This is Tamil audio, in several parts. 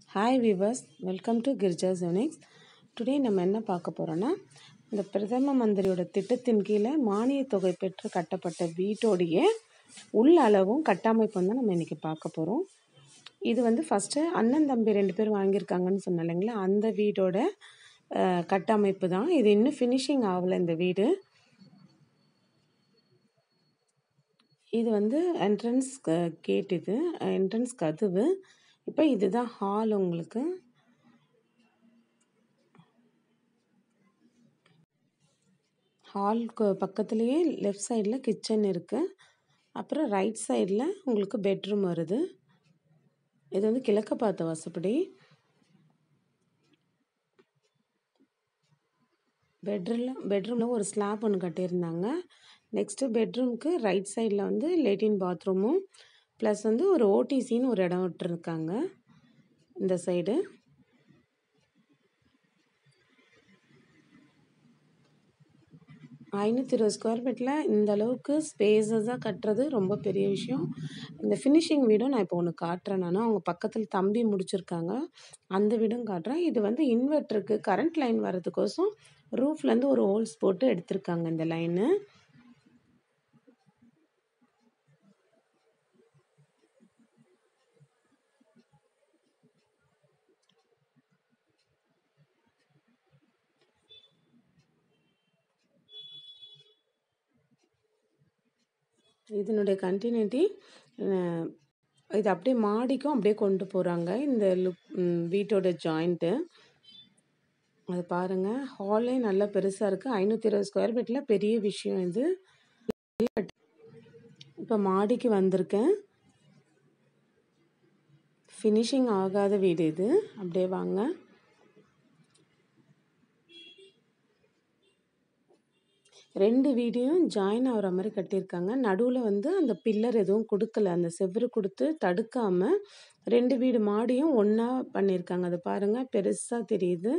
Hi viewers welcome to Girija ஜோனிக்ஸ் டுடே நம்ம என்ன பார்க்க போகிறோன்னா இந்த பிரதம மந்திரியோட திட்டத்தின் கீழே மானியத் தொகை பெற்று கட்டப்பட்ட வீட்டோடைய உள் அளவும் கட்டமைப்பும் தான் நம்ம இன்றைக்கி பார்க்க போகிறோம் இது வந்து ஃபஸ்ட்டு அண்ணன் தம்பி ரெண்டு பேர் வாங்கியிருக்காங்கன்னு சொன்னேன் இல்லைங்களா அந்த வீடோட அஹ், கட்டமைப்பு தான் இது இன்னும் ஃபினிஷிங் ஆகலை இந்த வீடு இது வந்து என்ட்ரன்ஸ் கேட் இது என்ட்ரன்ஸ் கதவு இப்போ இதுதான் ஹால் உங்களுக்கு ஹால்க்கு பக்கத்துலேயே லெஃப்ட் சைடில் கிச்சன் இருக்குது அப்புறம் ரைட் சைடில் உங்களுக்கு பெட்ரூம் வருது இது வந்து கிழக்க பார்த்த வாசப்படி பெட்ரூமில் பெட்ரூமில் ஒரு ஸ்லாப் ஒன்று கட்டியிருந்தாங்க நெக்ஸ்ட்டு பெட்ரூம்க்கு ரைட் சைடில் வந்து லேட்டின் பாத்ரூமும் ப்ளஸ் வந்து ஒரு ஓடிசின்னு ஒரு இடம் விட்டுருக்காங்க இந்த சைடு ஐநூற்றி இருபது ஸ்கொயர் ஃபீட்டில் இந்த அளவுக்கு ஸ்பேஸஸாக கட்டுறது ரொம்ப பெரிய விஷயம் இந்த ஃபினிஷிங் வீடும் நான் இப்போ ஒன்று காட்டுறேன் நான் அவங்க பக்கத்தில் தம்பி முடிச்சிருக்காங்க அந்த வீடும் காட்டுறேன் இது வந்து இன்வெர்ட்டருக்கு கரண்ட் லைன் வர்றதுக்கோசம் ரூஃப்லேருந்து ஒரு ஹோல்ஸ் போட்டு எடுத்திருக்காங்க இந்த லைனு இதனுடைய கண்டினியூட்டி இது அப்படியே மாடிக்கும் அப்படியே கொண்டு போகிறாங்க இந்த லுக் வீட்டோட ஜாயிண்ட்டு அது பாருங்கள் ஹாலே நல்லா பெருசாக இருக்குது ஐநூற்றி இருபது ஸ்கொயர் ஃபீட்டில் பெரிய விஷயம் இது இப்போ மாடிக்கு வந்திருக்கேன் ஃபினிஷிங் ஆகாத வீடு இது அப்படியே வாங்க ரெண்டு வீடையும் ஜாயின் ஆகிற மாதிரி கட்டியிருக்காங்க நடுவில் வந்து அந்த பில்லர் எதுவும் கொடுக்கல அந்த செவ்வறு கொடுத்து தடுக்காமல் ரெண்டு வீடு மாடியும் ஒன்றா பண்ணியிருக்காங்க அது பாருங்கள் பெருசாக தெரியுது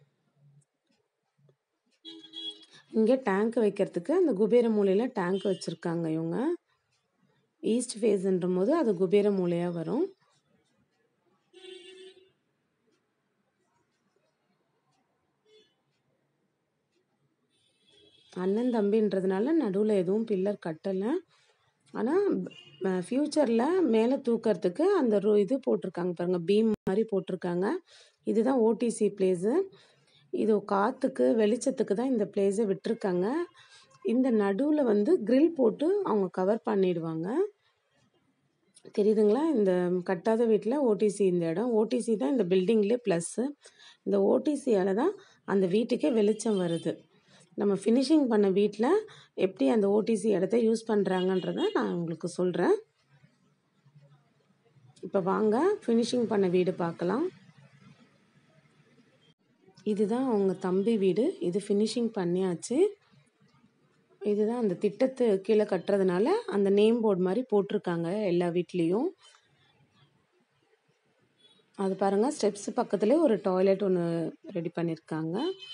இங்கே டேங்க் வைக்கிறதுக்கு அந்த குபேர மூலையில் டேங்க் வச்சுருக்காங்க இவங்க ஈஸ்ட் ஃபேஸ்ன்ற போது அது குபேர மூலையாக வரும் அண்ணன் தம்பின்றதுனால நடுவில் எதுவும் பில்லர் கட்டலை ஆனால் ஃப்யூச்சரில் மேலே தூக்கிறதுக்கு அந்த ரூ இது போட்டிருக்காங்க பாருங்கள் பீம் மாதிரி போட்டிருக்காங்க இதுதான் ஓடிசி பிளேஸு இது காற்றுக்கு வெளிச்சத்துக்கு தான் இந்த பிளேஸை விட்டிருக்காங்க இந்த நடுவில் வந்து grill போட்டு அவங்க கவர் பண்ணிடுவாங்க தெரியுதுங்களா இந்த கட்டாத வீட்டில் ஓடிசி இந்த இடம் ஓடிசி தான் இந்த பில்டிங்லேயே ப்ளஸ்ஸு இந்த ஓடிசியால் தான் அந்த வீட்டுக்கே வெளிச்சம் வருது நம்ம ஃபினிஷிங் பண்ண வீட்டில் எப்படி அந்த ஓடிசி இடத்த யூஸ் பண்ணுறாங்கன்றத நான் உங்களுக்கு சொல்கிறேன் இப்போ வாங்க ஃபினிஷிங் பண்ண வீடு பார்க்கலாம் இதுதான் அவங்க தம்பி வீடு இது ஃபினிஷிங் பண்ணியாச்சு இதுதான் அந்த திட்டத்து கீழே கட்டுறதுனால அந்த நேம் போர்டு மாதிரி போட்டிருக்காங்க எல்லா வீட்லேயும் அது பாருங்கள் ஸ்டெப்ஸ் பக்கத்துலேயே ஒரு டாய்லெட் ஒன்று ரெடி பண்ணியிருக்காங்க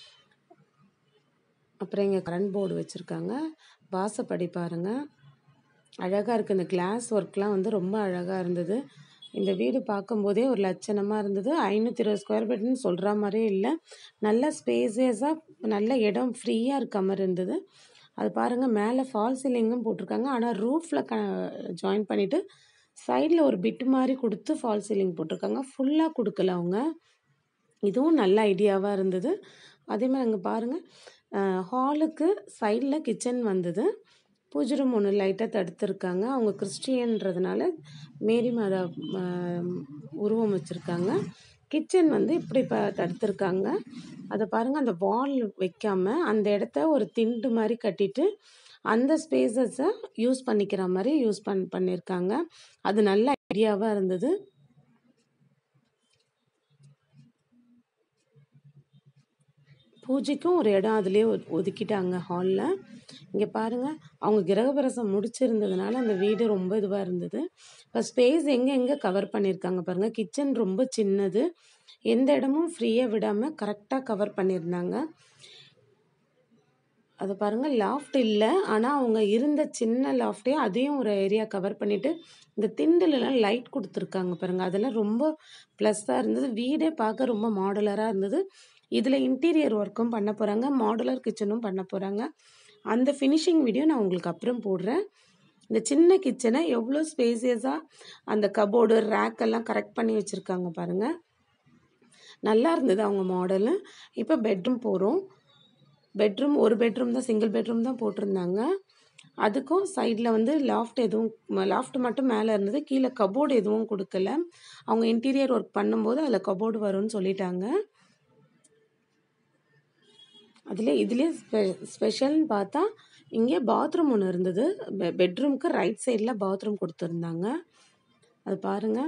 அப்புறம் இங்கே கரண்ட் போர்டு வச்சுருக்காங்க வாசப்படி பாருங்கள் அழகாக இருக்குது இந்த கிளாஸ் ஒர்க்லாம் வந்து ரொம்ப அழகாக இருந்தது இந்த வீடு பார்க்கும்போதே ஒரு லட்சணமாக இருந்தது ஐநூற்றி இருபது ஸ்கொயர் ஃபீட்னு சொல்கிற மாதிரியே இல்லை நல்ல ஸ்பேசியஸாக நல்ல இடம் ஃப்ரீயாக இருக்க மாதிரி இருந்தது அது பாருங்கள் மேலே ஃபால் சீலிங்கும் போட்டிருக்காங்க ஆனால் ரூஃபில் க ஜாயின் பண்ணிவிட்டு சைடில் ஒரு பிட் மாதிரி கொடுத்து ஃபால் சீலிங் போட்டிருக்காங்க ஃபுல்லாக கொடுக்கல அவங்க இதுவும் நல்ல ஐடியாவாக இருந்தது அதே மாதிரி அங்கே பாருங்கள் ஹாலுக்கு சைடில் கிச்சன் வந்தது பூஜை ரூம் ஒன்று லைட்டாக தடுத்துருக்காங்க அவங்க கிறிஸ்டியன்றதுனால மேரி மாதா ஆஹ், உருவம் வச்சுருக்காங்க கிச்சன் வந்து இப்படி ப தடுத்துருக்காங்க அதை பாருங்கள் அந்த வால் வைக்காம அந்த இடத்த ஒரு திண்டு மாதிரி கட்டிட்டு அந்த ஸ்பேசஸை யூஸ் பண்ணிக்கிற மாதிரி யூஸ் பண் பண்ணியிருக்காங்க அது நல்ல ஐடியாவாக இருந்தது பூஜைக்கும் ஒரு இடம் அதுலேயே ஒ- ஒதுக்கிட்டாங்க ஹாலில் இங்கே பாருங்கள் அவங்க கிரகப்பிரசம் முடிச்சிருந்ததுனால அந்த வீடு ரொம்ப இதுவாக இருந்தது இப்போ ஸ்பேஸ் எங்கே எங்கே கவர் பண்ணியிருக்காங்க பாருங்கள் கிச்சன் ரொம்ப சின்னது எந்த இடமும் ஃப்ரீயாக விடாமல் கரெக்டாக கவர் பண்ணியிருந்தாங்க அது பாருங்கள் லாஃப்ட் இல்லை ஆனால் அவங்க இருந்த சின்ன லாஃப்டே அதையும் ஒரு ஏரியா கவர் பண்ணிவிட்டு இந்த திண்டுலலாம் லைட் கொடுத்துருக்காங்க பாருங்கள் அதெல்லாம் ரொம்ப ப்ளஸ்ஸாக இருந்தது வீடே பார்க்க ரொம்ப மாடுலராக இருந்தது இதில் இன்டீரியர் ஒர்க்கும் பண்ண போகிறாங்க மாடுலர் கிச்சனும் பண்ண போகிறாங்க அந்த ஃபினிஷிங் வீடியோ நான் உங்களுக்கு அப்புறம் போடுறேன் இந்த சின்ன கிச்சனை எவ்வளோ ஸ்பேசியஸாக அந்த கபோர்டு ரேக் எல்லாம் கரெக்ட் பண்ணி வச்சுருக்காங்க பாருங்கள் நல்லா இருந்தது அவங்க மாடலு இப்போ பெட்ரூம் போகிறோம் பெட்ரூம் ஒரு பெட்ரூம் தான் சிங்கிள் பெட்ரூம் தான் போட்டிருந்தாங்க அதுக்கும் சைடில் வந்து லாஃப்ட் எதுவும் லாஃப்ட் மட்டும் மேலே இருந்தது கீழே கபோர்டு எதுவும் கொடுக்கல அவங்க இன்டீரியர் ஒர்க் பண்ணும்போது அதில் கபோர்டு வரும்னு சொல்லிட்டாங்க அதில் இதுலேயே ஸ்பெ ஸ்பெஷல்னு பார்த்தா இங்கே பாத்ரூம் ஒன்று இருந்தது பெ பெட்ரூம்க்கு ரைட் சைடில் பாத்ரூம் கொடுத்துருந்தாங்க அது பாருங்கள்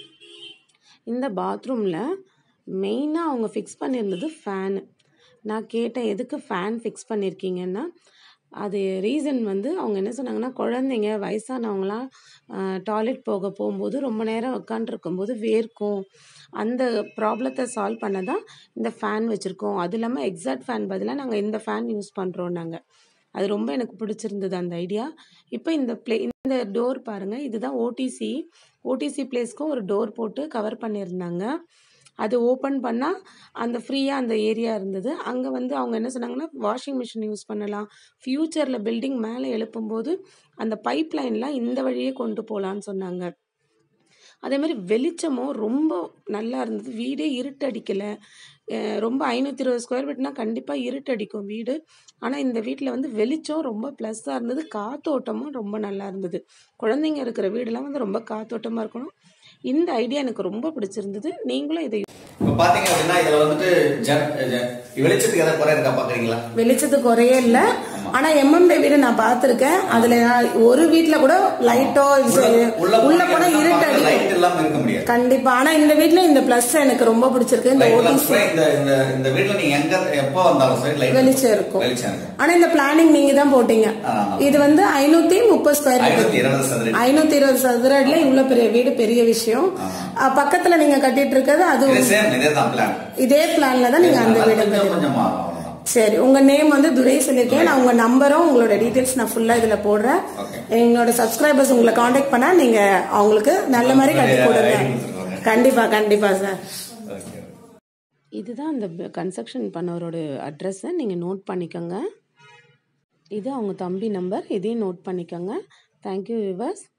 இந்த பாத்ரூமில் மெயினாக அவங்க ஃபிக்ஸ் பண்ணியிருந்தது ஃபேனு நான் கேட்டேன் எதுக்கு ஃபேன் ஃபிக்ஸ் பண்ணியிருக்கீங்கன்னா அது ரீசன் வந்து அவங்க என்ன சொன்னாங்கன்னா குழந்தைங்க வயசானவங்களாம் டாய்லெட் போக போகும்போது ரொம்ப நேரம் உட்காண்ட்ருக்கும்போது வேர்க்கும் அந்த ப்ராப்ளத்தை சால்வ் பண்ண தான் இந்த ஃபேன் வச்சுருக்கோம் அது இல்லாமல் எக்ஸாக்ட் ஃபேன் பதிலாக நாங்கள் இந்த ஃபேன் யூஸ் பண்ணுறோம் நாங்கள் அது ரொம்ப எனக்கு பிடிச்சிருந்தது அந்த ஐடியா இப்போ இந்த ப்ளே இந்த டோர் பாருங்கள் இதுதான் ஓடிசி ஓடிசி பிளேஸ்க்கும் ஒரு டோர் போட்டு கவர் பண்ணியிருந்தாங்க அது ஓப்பன் பண்ணால் அந்த ஃப்ரீயாக அந்த ஏரியா இருந்தது அங்கே வந்து அவங்க என்ன சொன்னாங்கன்னா வாஷிங் மிஷின் யூஸ் பண்ணலாம் ஃப்யூச்சரில் பில்டிங் மேலே எழுப்பும்போது அந்த பைப் லைன்லாம் இந்த வழியே கொண்டு போகலான்னு சொன்னாங்க அதே மாதிரி வெளிச்சமும் ரொம்ப நல்லா இருந்தது வீடே இருட்டடிக்கலை ரொம்ப ஐநூற்றி இருபது ஸ்கொயர் ஃபீட்னா கண்டிப்பாக இருட்டடிக்கும் வீடு ஆனால் இந்த வீட்டில் வந்து வெளிச்சம் ரொம்ப ப்ளஸ்ஸாக இருந்தது காத்தோட்டமும் ரொம்ப நல்லா இருந்தது குழந்தைங்க இருக்கிற வீடெல்லாம் வந்து ரொம்ப காத்தோட்டமாக இருக்கணும் இந்த ஐடியா எனக்கு ரொம்ப பிடிச்சிருந்தது நீங்களும் இதை இப்போ பாத்தீங்க அப்படின்னா இதுல வந்துட்டு ஜன் ஜ- வெளிச்சத்துக்கு ஏதாவது குறை இருக்கா பாக்குறீங்களா வெளிச்சத்து குறையே இல்லை ஆனா எம்எம்டே வீடு நான் பார்த்துருக்கேன் அதுல ஒரு வீட்ல கூட லைட்டோ உள்ள போனா இருட்டு அடிக்கும் லைட் இல்லாம இருக்க முடியாது கண்டிப்பா ஆனா இந்த வீட்ல இந்த பிளஸ் எனக்கு ரொம்ப பிடிச்சிருக்கு இந்த Light எல்லாம் ஓடிசி கூட இந்த இந்த இந்த வீட்ல நீங்க எங்க எப்போ வந்தாலும் சரி லைட் வெளிச்சம் இருக்கும் வெளிச்சம் இருக்கும் ஆனா இந்த பிளானிங் நீங்க தான் போட்டீங்க ஆமா. இது வந்து ஐநூத்தி முப்பது ஸ்கொயர் ஐநூத்தி இருபது சதுர ஐநூத்தி இருபது சதுர அடியில இவ்வளவு பெரிய வீடு பெரிய விஷயம் அஹ் பக்கத்துல நீங்க கட்டிட்டு இருக்கிறது அது இது சேம் இதே தான் பிளான் இதே பிளான்ல தான் நீங்க அந்த வீடு கொஞ்சம் கட்டி- கொஞ்சம் மாறும் அவ்வளவுதான் சரி உங்க நேம் வந்து துரை சொல்லியிருக்கேன் நான் உங்க நம்பரும் உங்களோட டீடைல்ஸ் நான் ஃபுல்லா இதுல போடுறேன் Okay. எங்களோட சப்ஸ்கிரைபர்ஸ் உங்களை காண்டாக்ட் பண்ணா நீங்க அவங்களுக்கு நல்ல மாதிரி கட்டி உங்களுடைய கொடுங்க ID கொடுத்துருவாங்க. கண்டிப்பா கண்டிப்பா சார் Okay. இதுதான் அந்த கன்ஸ்ட்ரக்ஷன் பண்ணவரோட அட்ரஸை நீங்கள் நோட் பண்ணிக்கோங்க இது அவங்க தம்பி நம்பர் இதையும் நோட் பண்ணிக்கோங்க தேங்க்யூ விவர்ஸ்